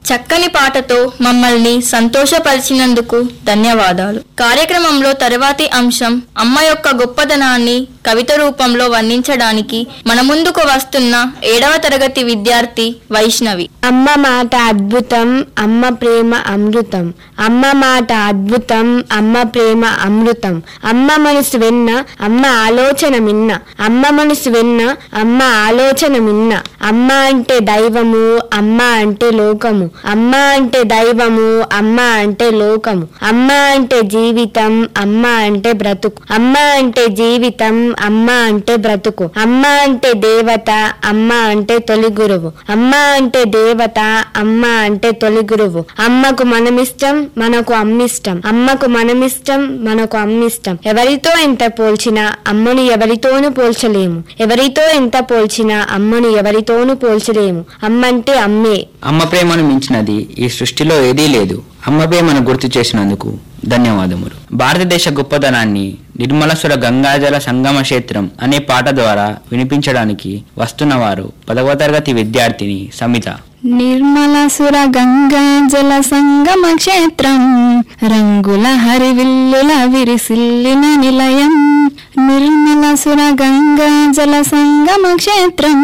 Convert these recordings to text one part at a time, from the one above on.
చక్కని పాటతో మమ్మల్ని సంతోషపరిచినందుకు ధన్యవాదాలు కార్యక్రమంలో తరువాతి అంశం అమ్మ యొక్క గొప్పదనాన్ని కవిత రూపంలో వర్ణించడానికి మన ముందుకు వస్తున్న ఏడవ తరగతి విద్యార్థి వైష్ణవి అమ్మ మాట అద్భుతం అమ్మ ప్రేమ అమృతం అమ్మ మాట అద్భుతం అమ్మ ప్రేమ అమృతం అమ్మ మనసు వెన్న అమ్మ ఆలోచన మిన్న అమ్మ మనసు వెన్న అమ్మ ఆలోచన మిన్న అమ్మ అంటే దైవము అమ్మ అంటే లోకము అమ్మ అంటే దైవము అమ్మ అంటే లోకము అమ్మ అంటే జీవితం అమ్మ అంటే బ్రతుకు అమ్మ అంటే జీవితం అమ్మ అంటే బ్రతుకు అమ్మ అంటే దేవత అమ్మ అంటే తొలి గురువు అమ్మ అంటే దేవత అమ్మ అంటే తొలి గురువు అమ్మకు మనమిష్టం మనకు అమ్మిష్టం అమ్మకు మనమిష్టం మనకు అమ్మిష్టం ఎవరితో ఎంత పోల్చినా అమ్మను ఎవరితోనూ పోల్చలేము ఎవరితో ఎంత పోల్చినా అమ్మను ఎవరితోనూ పోల్చలేము అమ్మంటే అమ్మే అమ్మ ప్రేమను మించినది ఈ సృష్టిలో ఏదీ లేదు అమ్మ ప్రేమను గుర్తు చేసినందుకు ధన్యవాదములు భారతదేశ గొప్పదనాన్ని నిర్మలసుర గంగాజల సంగమ క్షేత్రం అనే పాట ద్వారా వినిపించడానికి వస్తున్నవారు పదవ తరగతి విద్యార్థిని సమిత నిర్మల సుర గంగా జల సంగమ క్షేత్రం రంగుల హరివిల్లుల విరిసిల్లిన నిలయం నిర్మల సుర గంగా జల సంగమ క్షేత్రం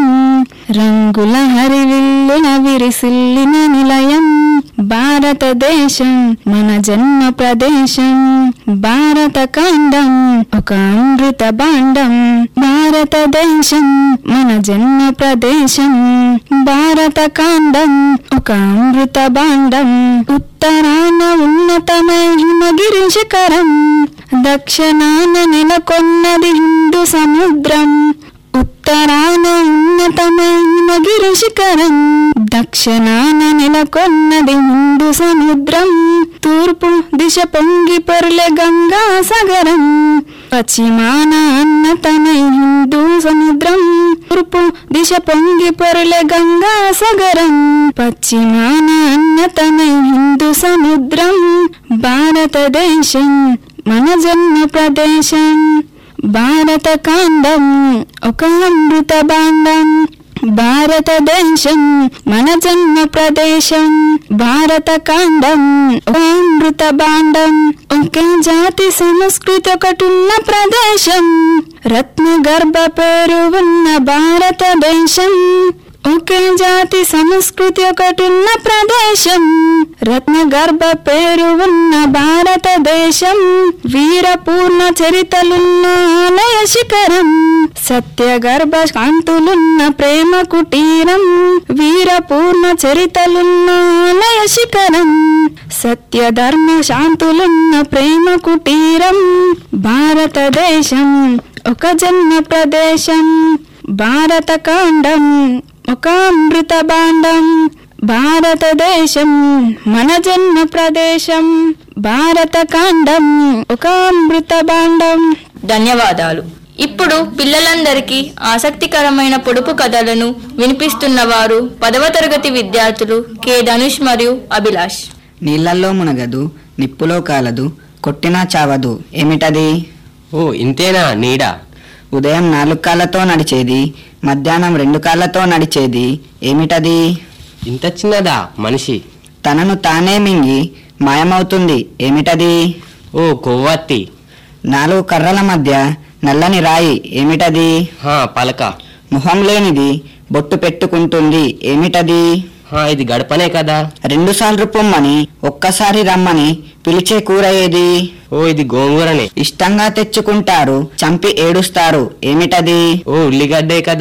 రంగుల హరివిల్లుల విరిసిల్లిన నిలయం భారతదేశం మన జన్మ ప్రదేశం భారత కాండం ఒక అమృత భాండం భారతదేశం మన జన్మ ప్రదేశం భారత కాండం ఒక అమృత భాండం ఉత్తరాన ఉన్నతమైన హిమగిరి శిఖరం దక్షిణాన నెలకొన్నది హిందూ సముద్రం ఉత్తరాన ఉన్నతమైన గిరి శిఖరం దక్షిణాన నెలకొన్నది హిందూ సముద్రం తూర్పు దిశ పొంగి పొరలే గంగా సాగరం పశ్చిమాన అన్నతనై హిందూ సముద్రం తూర్పు దిశ పొంగి పొరలే గంగా సాగరం పశ్చిమాన అన్నతనై హిందూ సముద్రం భారతదేశం మన జన్మ ప్రదేశం భారత కాండం ఒక అమృత భాండం భారతదేశం మన జన్మ ప్రదేశం భారత కాండం ఒక అమృత భాండం ఒకే జాతి సంస్కృతి ఒకటున్న ప్రదేశం రత్న గర్భ పేరు ఉన్న భారతదేశం ఒకే జాతి సంస్కృతి ఒకటున్న ప్రదేశం రత్న గర్భ పేరు ఉన్న భారతదేశం వీరపూర్ణ చరితలున్న ఆలయ శిఖరం సత్య గర్భ కాంతులున్న ప్రేమ కుటీరం వీరపూర్ణ చరితలున్న ఆలయ శిఖరం సత్య ధర్మ శాంతులున్న ప్రేమ కుటీరం భారతదేశం ఒక జన్మ ప్రదేశం భారత కాండం ఒక అమృత భాండం భారతదేశం మన జన్మ ప్రదేశం భారత కాండం ఒక అమృత భాండం ధన్యవాదాలు ఇప్పుడు పిల్లలందరికీ ఆసక్తికరమైన పొడుపు కథలను వినిపిస్తున్న వారు పదవ తరగతి విద్యార్థులు కె ధనుష్ మరియు అభిలాష్ నీళ్ళల్లో మునగదు నిప్పులో కాలదు కొట్టినా చావదు ఏమిటది ఓ ఇంతేనా నీడ ఉదయం నాలుగు కాళ్ళతో నడిచేది మధ్యాహ్నం రెండు కాళ్ళతో నడిచేది ఏమిటది ఇంత చిన్నదా మనిషి తనను తానే మింగి మాయమవుతుంది ఏమిటది ఓ కొవ్వత్తి నాలుగు కర్రల మధ్య నల్లని రాయి ఏమిటది హా పలక మొహం లేనిది బొట్టు పెట్టుకుంటుంది ఏమిటది హా ఇది గడపనే కదా రెండు సార్లు పొమ్మని ఒక్కసారి రమ్మని పిలిచే కూర ఏది ఓ ఇది గోంగూరనే ఇష్టంగా తెచ్చుకుంటారు చంపి ఏడుస్తారు ఏమిటది ఓ ఉల్లిగడ్డే కదా